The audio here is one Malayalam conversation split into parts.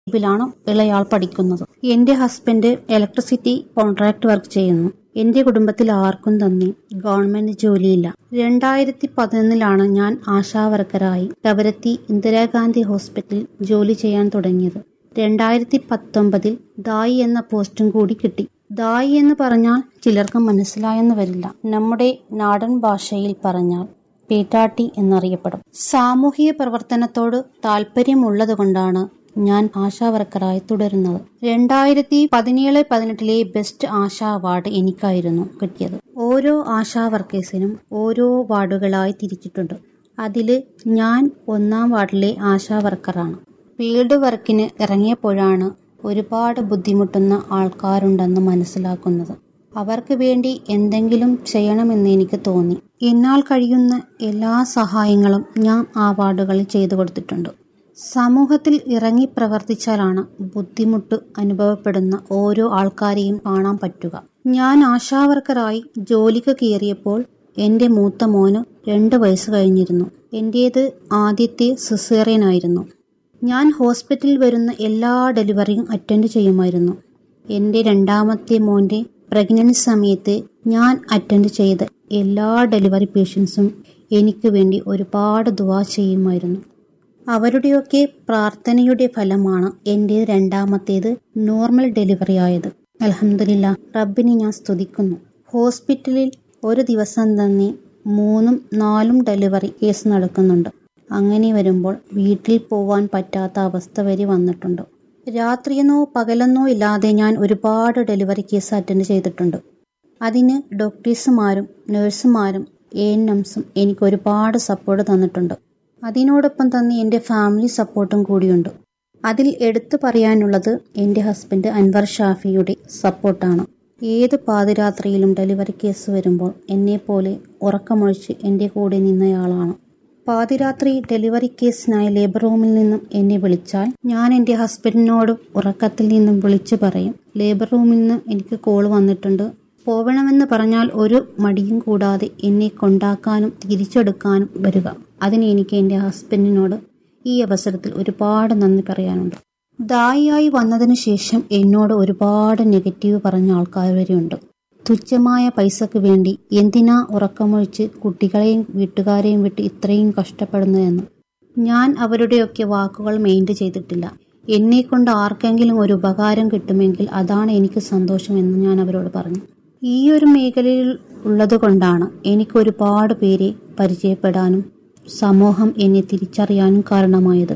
ിലാണ് ഇളയാൾ പഠിക്കുന്നത് എന്റെ ഹസ്ബൻഡ് ഇലക്ട്രിസിറ്റി കോൺട്രാക്ട് വർക്ക് ചെയ്യുന്നു എന്റെ കുടുംബത്തിൽ ആർക്കും തന്നെ ഗവൺമെന്റ് ജോലിയില്ല രണ്ടായിരത്തി പതിനൊന്നിലാണ് ഞാൻ ആശാവർക്കറായി കവരത്തി ഇന്ദിരാഗാന്ധി ഹോസ്പിറ്റലിൽ ജോലി ചെയ്യാൻ തുടങ്ങിയത് രണ്ടായിരത്തി പത്തൊമ്പതിൽ ദായി എന്ന പോസ്റ്റും കൂടി കിട്ടി ദായി എന്ന് പറഞ്ഞാൽ ചിലർക്ക് മനസ്സിലായെന്ന് വരില്ല നമ്മുടെ നാടൻ ഭാഷയിൽ പറഞ്ഞാൽ പേറ്റാട്ടി എന്നറിയപ്പെടും സാമൂഹിക പ്രവർത്തനത്തോട് താല്പര്യമുള്ളതുകൊണ്ടാണ് ഞാൻ ആശാ വർക്കറായി തുടരുന്നത് രണ്ടായിരത്തി പതിനേഴ് പതിനെട്ടിലെ ബെസ്റ്റ് ആശാ അവാർഡ് എനിക്കായിരുന്നു കിട്ടിയത് ഓരോ ആശാ വർക്കേഴ്സിനും ഓരോ വാർഡുകളായി തിരിച്ചിട്ടുണ്ട് അതിൽ ഞാൻ ഒന്നാം വാർഡിലെ ആശാ വർക്കറാണ് ഫീൽഡ് വർക്കിന് ഇറങ്ങിയപ്പോഴാണ് ഒരുപാട് ബുദ്ധിമുട്ടുന്ന ആൾക്കാരുണ്ടെന്ന് മനസ്സിലാക്കുന്നത് അവർക്ക് വേണ്ടി എന്തെങ്കിലും ചെയ്യണമെന്ന് എനിക്ക് തോന്നി എന്നാൽ കഴിയുന്ന എല്ലാ സഹായങ്ങളും ഞാൻ ആ വാർഡുകളിൽ ചെയ്തു കൊടുത്തിട്ടുണ്ട് സമൂഹത്തിൽ ഇറങ്ങി പ്രവർത്തിച്ചാലാണ് ബുദ്ധിമുട്ട് അനുഭവപ്പെടുന്ന ഓരോ ആൾക്കാരെയും കാണാൻ പറ്റുക ഞാൻ ആശാവർക്കറായി ജോലിക്ക് കയറിയപ്പോൾ എന്റെ മൂത്ത മോന് രണ്ട് വയസ്സ് കഴിഞ്ഞിരുന്നു എന്റേത് ആദ്യത്തെ സിസേറിയൻ ആയിരുന്നു ഞാൻ ഹോസ്പിറ്റലിൽ വരുന്ന എല്ലാ ഡെലിവറിയും അറ്റൻഡ് ചെയ്യുമായിരുന്നു എന്റെ രണ്ടാമത്തെ മോന്റെ പ്രഗ്നൻസി സമയത്ത് ഞാൻ അറ്റൻഡ് ചെയ്ത എല്ലാ ഡെലിവറി പേഷ്യൻസും എനിക്ക് വേണ്ടി ഒരുപാട് ദുവാ ചെയ്യുമായിരുന്നു അവരുടെയൊക്കെ പ്രാർത്ഥനയുടെ ഫലമാണ് എൻ്റെ രണ്ടാമത്തേത് നോർമൽ ഡെലിവറി ആയത് അലഹമില്ല റബ്ബിനെ ഞാൻ സ്തുതിക്കുന്നു ഹോസ്പിറ്റലിൽ ഒരു ദിവസം തന്നെ മൂന്നും നാലും ഡെലിവറി കേസ് നടക്കുന്നുണ്ട് അങ്ങനെ വരുമ്പോൾ വീട്ടിൽ പോവാൻ പറ്റാത്ത അവസ്ഥ വരെ വന്നിട്ടുണ്ട് രാത്രിയെന്നോ പകലെന്നോ ഇല്ലാതെ ഞാൻ ഒരുപാട് ഡെലിവറി കേസ് അറ്റൻഡ് ചെയ്തിട്ടുണ്ട് അതിന് ഡോക്ടേഴ്സുമാരും നഴ്സുമാരും എ എൻ എംസും എനിക്ക് ഒരുപാട് സപ്പോർട്ട് തന്നിട്ടുണ്ട് അതിനോടൊപ്പം തന്നെ എൻ്റെ ഫാമിലി സപ്പോർട്ടും കൂടിയുണ്ട് അതിൽ എടുത്തു പറയാനുള്ളത് എൻ്റെ ഹസ്ബൻഡ് അൻവർ ഷാഫിയുടെ സപ്പോർട്ടാണ് ഏത് പാതിരാത്രിയിലും ഡെലിവറി കേസ് വരുമ്പോൾ എന്നെപ്പോലെ ഉറക്കമൊഴിച്ച് എൻ്റെ കൂടെ നിന്നയാളാണ് പാതിരാത്രി ഡെലിവറി കേസിനായി ലേബർ റൂമിൽ നിന്നും എന്നെ വിളിച്ചാൽ ഞാൻ എൻ്റെ ഹസ്ബൻഡിനോട് ഉറക്കത്തിൽ നിന്നും വിളിച്ചു പറയും ലേബർ റൂമിൽ നിന്ന് എനിക്ക് കോൾ വന്നിട്ടുണ്ട് പോവണമെന്ന് പറഞ്ഞാൽ ഒരു മടിയും കൂടാതെ എന്നെ കൊണ്ടാക്കാനും തിരിച്ചെടുക്കാനും വരിക അതിന് എനിക്ക് എൻ്റെ ഹസ്ബൻഡിനോട് ഈ അവസരത്തിൽ ഒരുപാട് നന്ദി പറയാനുണ്ട് ദായിയായി വന്നതിന് ശേഷം എന്നോട് ഒരുപാട് നെഗറ്റീവ് പറഞ്ഞ ആൾക്കാർ വരെയുണ്ട് തുച്ഛമായ പൈസക്ക് വേണ്ടി എന്തിനാ ഉറക്കമൊഴിച്ച് കുട്ടികളെയും വീട്ടുകാരെയും വിട്ട് ഇത്രയും കഷ്ടപ്പെടുന്നതെന്ന് ഞാൻ അവരുടെയൊക്കെ വാക്കുകൾ മെയിൻറ്റ് ചെയ്തിട്ടില്ല എന്നെ കൊണ്ട് ആർക്കെങ്കിലും ഒരു ഉപകാരം കിട്ടുമെങ്കിൽ അതാണ് എനിക്ക് സന്തോഷമെന്ന് ഞാൻ അവരോട് പറഞ്ഞു ഈ ഒരു മേഖലയിൽ ഉള്ളതുകൊണ്ടാണ് എനിക്ക് ഒരുപാട് പേരെ പരിചയപ്പെടാനും സമൂഹം എന്നെ തിരിച്ചറിയാനും കാരണമായത്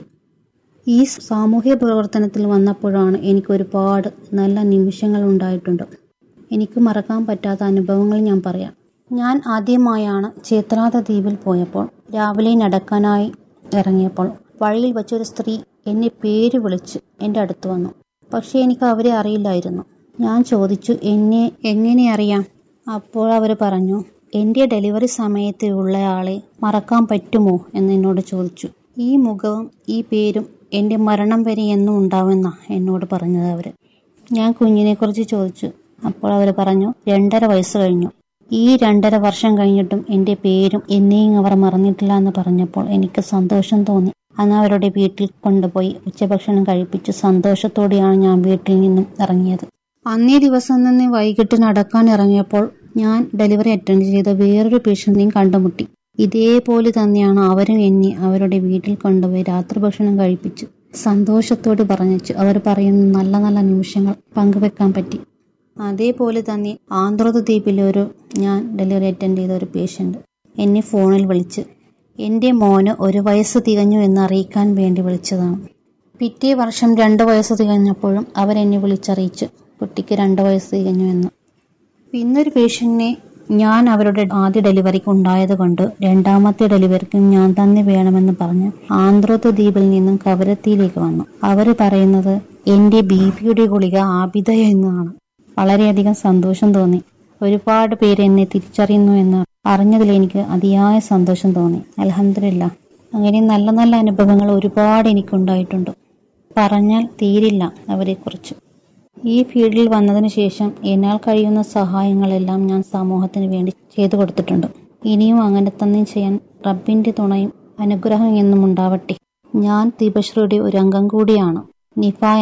ഈ സാമൂഹ്യ പ്രവർത്തനത്തിൽ വന്നപ്പോഴാണ് എനിക്ക് ഒരുപാട് നല്ല നിമിഷങ്ങൾ ഉണ്ടായിട്ടുണ്ട് എനിക്ക് മറക്കാൻ പറ്റാത്ത അനുഭവങ്ങൾ ഞാൻ പറയാം ഞാൻ ആദ്യമായാണ് ചേത്രാത ദ്വീപിൽ പോയപ്പോൾ രാവിലെ നടക്കാനായി ഇറങ്ങിയപ്പോൾ വഴിയിൽ വെച്ചൊരു സ്ത്രീ എന്നെ പേര് വിളിച്ച് എൻ്റെ അടുത്ത് വന്നു പക്ഷേ എനിക്ക് അവരെ അറിയില്ലായിരുന്നു ഞാൻ ചോദിച്ചു എന്നെ എങ്ങനെ അറിയാം അപ്പോൾ അവർ പറഞ്ഞു എൻ്റെ ഡെലിവറി സമയത്ത് ഉള്ളയാളെ മറക്കാൻ പറ്റുമോ എന്ന് എന്നോട് ചോദിച്ചു ഈ മുഖവും ഈ പേരും എൻ്റെ മരണം വരെ എന്നും ഉണ്ടാവുമെന്നാ എന്നോട് പറഞ്ഞത് അവർ ഞാൻ കുഞ്ഞിനെക്കുറിച്ച് ചോദിച്ചു അപ്പോൾ അവർ പറഞ്ഞു രണ്ടര വയസ്സ് കഴിഞ്ഞു ഈ രണ്ടര വർഷം കഴിഞ്ഞിട്ടും എൻ്റെ പേരും എന്നെയും അവർ മറന്നിട്ടില്ല എന്ന് പറഞ്ഞപ്പോൾ എനിക്ക് സന്തോഷം തോന്നി അന്ന് അവരുടെ വീട്ടിൽ കൊണ്ടുപോയി ഉച്ചഭക്ഷണം കഴിപ്പിച്ച് സന്തോഷത്തോടെയാണ് ഞാൻ വീട്ടിൽ നിന്നും ഇറങ്ങിയത് അന്നേ ദിവസം തന്നെ വൈകിട്ട് നടക്കാൻ ഇറങ്ങിയപ്പോൾ ഞാൻ ഡെലിവറി അറ്റൻഡ് ചെയ്ത വേറൊരു പേഷ്യന്റിനെയും കണ്ടുമുട്ടി ഇതേപോലെ തന്നെയാണ് അവരും എന്നെ അവരുടെ വീട്ടിൽ കൊണ്ടുപോയി രാത്രി ഭക്ഷണം കഴിപ്പിച്ച് സന്തോഷത്തോട് പറഞ്ഞിച്ചു അവർ പറയുന്ന നല്ല നല്ല നിമിഷങ്ങൾ പങ്കുവെക്കാൻ പറ്റി അതേപോലെ തന്നെ ആന്ധ്രത ദ്വീപിലെ ഒരു ഞാൻ ഡെലിവറി അറ്റൻഡ് ചെയ്ത ഒരു പേഷ്യൻ്റ് എന്നെ ഫോണിൽ വിളിച്ച് എൻ്റെ മോന് ഒരു വയസ്സ് തികഞ്ഞു എന്ന് അറിയിക്കാൻ വേണ്ടി വിളിച്ചതാണ് പിറ്റേ വർഷം രണ്ട് വയസ്സ് തികഞ്ഞപ്പോഴും അവരെന്നെ വിളിച്ചറിയിച്ചു കുട്ടിക്ക് രണ്ട് വയസ്സ് തികഞ്ഞു എന്ന് പിന്നൊരു പേഷ്യന്റിനെ ഞാൻ അവരുടെ ആദ്യ ഡെലിവറിക്ക് ഉണ്ടായത് കൊണ്ട് രണ്ടാമത്തെ ഡെലിവറിക്ക് ഞാൻ തന്നെ വേണമെന്ന് പറഞ്ഞ് ആന്ധ്രത്ത് ദ്വീപിൽ നിന്നും കവരത്തിയിലേക്ക് വന്നു അവർ പറയുന്നത് എൻ്റെ ബി പിയുടെ ഗുളിക ആബിത എന്നാണ് വളരെയധികം സന്തോഷം തോന്നി ഒരുപാട് പേര് എന്നെ തിരിച്ചറിയുന്നു എന്ന് അറിഞ്ഞതിൽ എനിക്ക് അതിയായ സന്തോഷം തോന്നി അലഹമില്ല അങ്ങനെ നല്ല നല്ല അനുഭവങ്ങൾ ഒരുപാട് എനിക്കുണ്ടായിട്ടുണ്ട് പറഞ്ഞാൽ തീരില്ല അവരെക്കുറിച്ച് ഈ ഫീൽഡിൽ വന്നതിന് ശേഷം എന്നാൽ കഴിയുന്ന സഹായങ്ങളെല്ലാം ഞാൻ സമൂഹത്തിന് വേണ്ടി ചെയ്തു കൊടുത്തിട്ടുണ്ട് ഇനിയും അങ്ങനെ തന്നെ ചെയ്യാൻ റബ്ബിന്റെ തുണയും അനുഗ്രഹം എന്നും ഉണ്ടാവട്ടെ ഞാൻ ദീപശ്രീയുടെ ഒരു അംഗം കൂടിയാണ് നിഫ